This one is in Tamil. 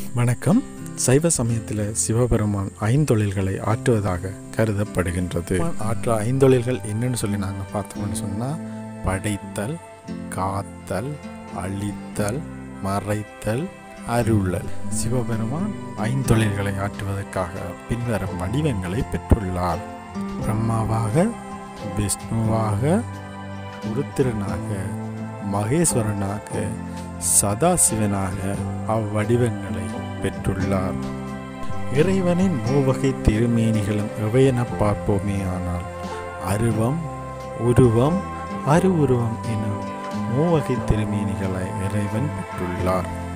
வணக்கம் சைவ சமயத்தில் சிவபெருமான் ஐந்தொழில்களை ஆற்றுவதாக கருதப்படுகின்றது ஆற்ற ஐந்தொழில்கள் என்னன்னு சொல்லி நாங்கள் பார்த்தோம்னு சொன்னால் படைத்தல் காத்தல் அழித்தல் மறைத்தல் அருளல் சிவபெருமான் ஐந்தொழில்களை ஆற்றுவதற்காக பின்வரும் வடிவங்களை பெற்றுள்ளார் பிரம்மாவாக விஷ்ணுவாக உருத்திரனாக மகேஸ்வரனாக சதாசிவனாக அவ்வடிவங்களை பெற்றுள்ளார் இறைவனின் மூவகை திருமேனிகளும் எவையென பார்ப்போமே ஆனால் அருவம் உருவம் அருவுருவம் எனும் மூவகை திருமேனிகளை இறைவன் பெற்றுள்ளார்